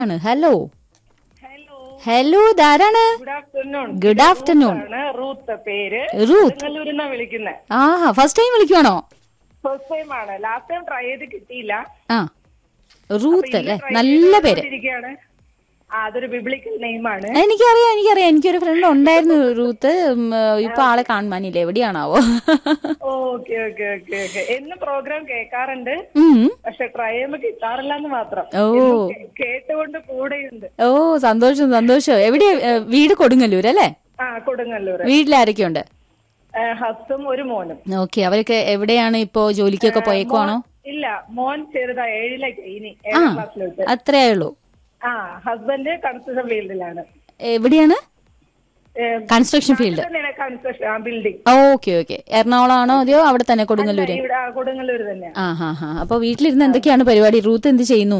ആണ് hello hello hello ഇതാരാണ് good afternoon good afternoon ആണ് റൂത്ത് പേര് റൂത്ത് കൊടുങ്ങല്ലൂരിന്നാ വിളിക്കുന്നത് ആഹാ ഫസ്റ്റ് ടൈം വിളിക്കുവാണോ ഫസ്റ്റ് ടൈം ആണ് ലാസ്റ്റ് ടൈം ട്രൈ ചെയ്ത് കിട്ടിയില്ല ആ റൂത്ത് അല്ലേ നല്ല പേര് ഇരിക്കുകയാണ് ആ അതൊരു ബിബ്ലിക്കൽ നെയിം ആണ് എനിക്കറിയാം എനിക്കറിയാം എനിക്കൊരു ഫ്രണ്ട് ഉണ്ടായിരുന്നു റൂത്ത് ഉം, ഇപ്പൊ ആളെ കാണുവാനില്ല എവിടെയാണാവോ ഓക്കെ ഓക്കെ ഓക്കെ ഓക്കെ എന്ന് പ്രോഗ്രാം കേൾക്കാറുണ്ട് ഉം. പക്ഷെ ട്രൈ ചെയ്യുമ്പോ കിട്ടാറില്ല എന്ന് മാത്രം ഓ എന്നും കേ- കേട്ടുകൊണ്ട് കൂടെയുണ്ട് ഓ സന്തോഷം സന്തോഷം എവിടെയാ ഏ, വീട് കൊടുങ്ങല്ലൂർ അല്ലേ ആ കൊടുങ്ങല്ലൂർ വീട്ടിലാരൊക്കെയുണ്ട് ഹസ്സും ഒരു മോനും ഓക്കെ അവരൊക്കെ എവിടെയാണ് ഇപ്പോ ജോലിക്കൊക്കെ പോയേക്കുവാണോ ഇല്ല മോൻ ചെറുതാ ഏഴിലേക്ക് ഇനി ഏഴാം ക്ലാസ്സിലോട്ട് അത്രേ ഉള്ളൂ ആ ഹസ്ബൻഡ് കൺസ്ട്രക്ഷൻ ഫീൽഡിലാണ് എവിടെയാണ് construction field construction building okay okay Ernakulam ആണോ അതെയോ അവിടെ തന്നെ കൊടുങ്ങല്ലൂര് ഇവിടെ ആ, കൊടുങ്ങല്ലൂർ തന്നെയാ ആ ഹാ ഹാ അപ്പൊ വീട്ടിലിരുന്ന് എന്തൊക്കെയാണ് പരിപാടി റൂത്ത് എന്ത് ചെയ്യുന്നു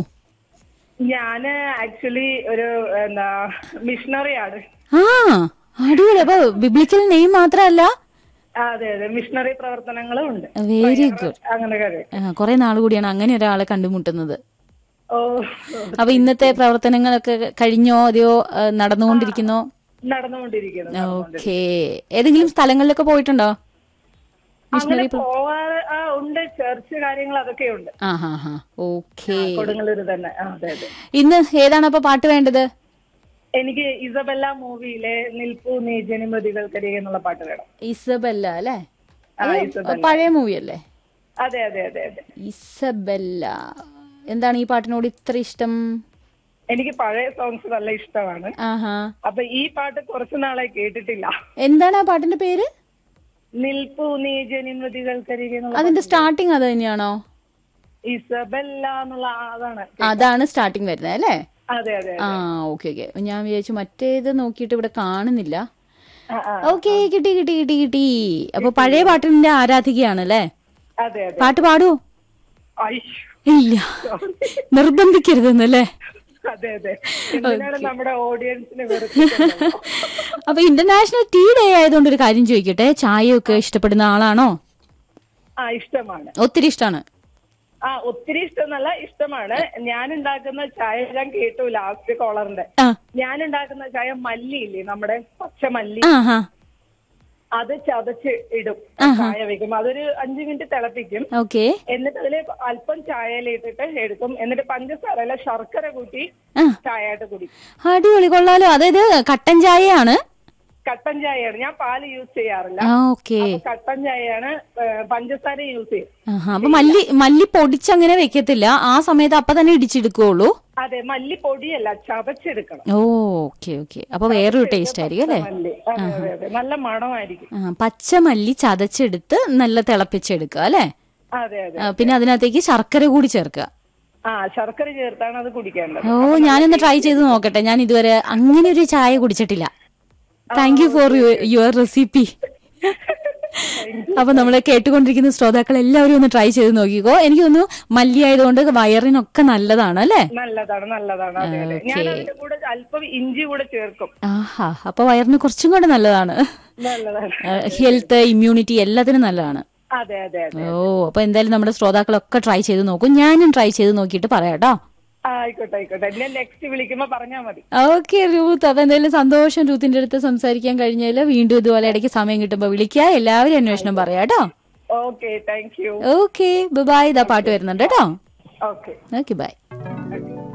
ഞാന് ആക്ച്വലി ഒരു എന്താ മിഷണറി ആണ് ആ അടിപൊളി അപ്പൊ ബിബ്ലിക്കൽ നെയിം മാത്രല്ല ആ, അതെ അതെ മിഷണറി പ്രവർത്തനങ്ങളും ഉണ്ട് വെരി ഗുഡ് അങ്ങനെ കാര്യം കുറെ നാൾ കൂടിയാണ് അങ്ങനെ ഒരാളെ കണ്ടുമുട്ടുന്നത് ഓ അപ്പൊ ഇന്നത്തെ പ്രവർത്തനങ്ങളൊക്കെ കഴിഞ്ഞോ അതെയോ ആ, നടന്നുകൊണ്ടിരിക്കുന്നോ നടന്നുകൊണ്ടിരിക്കുന്നു ഓക്കെ ഏതെങ്കിലും സ്ഥലങ്ങളിലൊക്കെ പോയിട്ടുണ്ടോ അങ്ങനെ പോവാറ് ആ ഉണ്ട് ചർച്ച് കാര്യങ്ങൾ അതൊക്കെ ഉണ്ട് ആ ഹാ ഹാ ഓക്കെ കൊടുങ്ങല്ലൂർ തന്നെ ആ, അതെ അതെ ഇന്ന് ഏതാണ് അപ്പൊ പാട്ട് വേണ്ടത് എനിക്ക് ഇസബെല്ല മൂവിയിലെ നിൽപ്പു നീ ജനിമതികൾക്കരികെ എന്നുള്ള പാട്ട് വേണം ഇസബെല്ല അല്ലേ ആ, അത് ഇസബെല്ല. പഴയ മൂവി അല്ലേ അതെ അതെ അതെ അതെ ഇസബെല്ല എന്താണ് ഈ പാട്ടിനോട് ഇത്ര ഇഷ്ടം എനിക്ക് പഴയ സോങ്സ് നല്ല ഇഷ്ടമാണ് ആഹാ അപ്പൊ ഈ പാട്ട് കുറച്ചു നാളെ കേട്ടിട്ടില്ല എന്താണ് ആ പാട്ടിന്റെ പേര് നിൽപ്പു നീ ജനിമതികൾക്കരികെ എന്നുള്ള അതിന്റെ സ്റ്റാർട്ടിങ് അത് തന്നെയാണോ ഇസബെല്ല എന്നുള്ള ആ- അതാണ് അതാണ് സ്റ്റാർട്ടിങ് വരുന്നത് അല്ലേ അതെ അതെ ആ ഓക്കെ ഓക്കെ ഞാൻ വിചാരിച്ചു മറ്റേത് നോക്കിയിട്ട് ഇവിടെ കാണുന്നില്ല ആ, ആ. ഓക്കെ കിട്ടി കിട്ടി കിട്ടി കിട്ടി അപ്പൊ പഴയ പാട്ടിന്റെ ആരാധികയാണ് അല്ലേ അതെ അതെ പാട്ട് പാടുവോ ഐഷ്. ഇല്ല നിർബന്ധിക്കരുതെന്നല്ലേ അതെ അതെ എന്തിനാണ് നമ്മുടെ ഓഡിയൻസിനെ വെറുതെ അപ്പൊ ഇന്റർനാഷണൽ ടീ ഡേ ആയതുകൊണ്ട് ഒരു കാര്യം ചോദിക്കട്ടെ ചായയൊക്കെ ഇഷ്ടപ്പെടുന്ന ആളാണോ ആ ഇഷ്ടമാണ് ഒത്തിരി ഇഷ്ടമാണ് ആ ഒത്തിരി ഇഷ്ടമെന്നല്ല ഇഷ്ടമാണ് ഞാൻ ഉണ്ടാക്കുന്ന ചായ ഞാൻ കേട്ടു ലാസ്റ്റ് കോളറിന്റെ ആ ഞാൻ ഉണ്ടാക്കുന്ന ചായ മല്ലിയില്ലേ നമ്മുടെ പച്ച മല്ലി ആ ഹാ അത് ചതച്ച് ഇടും ചായ വെക്കും അതൊരു അഞ്ചു മിനിറ്റ് തിളപ്പിക്കും ഓക്കെ എന്നിട്ട് അതില് അല്പം ചായയിലിട്ടിട്ട് എടുക്കും എന്നിട്ട് പഞ്ചസാര അല്ല ശർക്കര കൂട്ടി ആ ചായയായിട്ട് കുടിക്കും അടിപൊളി കൊള്ളാലോ അതായത് കട്ടൻ ചായയാണ് കട്ടൻ ചായയാണ് ഞാൻ പാല് യൂസ് ചെയ്യാറില്ല ആ ഓക്കെ അപ്പൊ കട്ടൻ ചായയാണ് ഏ, പഞ്ചസാര യൂസ് ചെയ്യും ആഹാ അപ്പൊ മല്ലി മല്ലി പൊടിച്ചങ്ങനെ വെക്കത്തില്ല ആ സമയത്ത് അപ്പൊ തന്നെ ഇടിച്ചെടുക്കുള്ളൂ അതെ മല്ലി പൊടിയല്ല ചതച്ചെടുക്കണം ഓ ഓക്കെ ഓക്കെ അപ്പൊ വേറൊരു ടേസ്റ്റ് ആയിരിക്കും അല്ലേ മല്ലി അതെ അതെ അതെ നല്ല മണമായിരിക്കും ആ, പച്ചമല്ലി ചതച്ചെടുത്ത് നല്ല തിളപ്പിച്ചെടുക്കുക അല്ലേ അതെ അതെ ആ, പിന്നെ അതിനകത്തേക്ക് ശർക്കര കൂടി ചേർക്കുക ആ ശർക്കര ചേർത്താണ് അത് കുടിക്കേണ്ടത് ഓ ഞാനൊന്ന് ട്രൈ ചെയ്ത് നോക്കട്ടെ ഞാൻ ഇതുവരെ അങ്ങനെ ഒരു ചായ കുടിച്ചിട്ടില്ല thank you for your recipe അപ്പൊ നമ്മളെ കേട്ടുകൊണ്ടിരിക്കുന്ന ശ്രോതാക്കൾ എല്ലാവരും ഒന്ന് ട്രൈ ചെയ്ത് നോക്കിക്കോ എനിക്ക് തോന്നുന്നു മല്ലി ആയതുകൊണ്ട് വയറിനൊക്കെ നല്ലതാണ് അല്ലേ നല്ലതാണ് നല്ലതാണ് അതെ അതെ ഞാൻ അതിന്റെ കൂടെ അല്പം ഇഞ്ചി കൂടെ ചേർക്കും ആഹാ അപ്പൊ വയറിന് കുറച്ചും കൂടെ നല്ലതാണ് നല്ലതാണ് ഹെൽത്ത് ഇമ്മ്യൂണിറ്റി എല്ലാത്തിനും നല്ലതാണ് അതെ അതെ അതെ ഓ അപ്പൊ എന്തായാലും നമ്മുടെ ശ്രോതാക്കളൊക്കെ ട്രൈ ചെയ്ത് നോക്കും ഞാനും ട്രൈ ചെയ്ത് നോക്കിയിട്ട് പറയാട്ടോ ആ, ആയിക്കോട്ടെ ആയിക്കോട്ടെ എന്നെ നെക്സ്റ്റ് വിളിക്കുമ്പോ പറഞ്ഞാ മതി ഓക്കെ റൂത്ത് അപ്പൊ എന്തായാലും സന്തോഷം റൂത്തിന്റെ അടുത്ത് സംസാരിക്കാൻ കഴിഞ്ഞാൽ വീണ്ടും ഇതുപോലെ ഇടയ്ക്ക് സമയം കിട്ടുമ്പോ വിളിക്കുക എല്ലാവരും അന്വേഷണം പറയാട്ടോ okay thank you okay bye ഇതാ പാട്ട് വരുന്നുണ്ട് കേട്ടോ ഓക്കെ ഓക്കെ ബൈ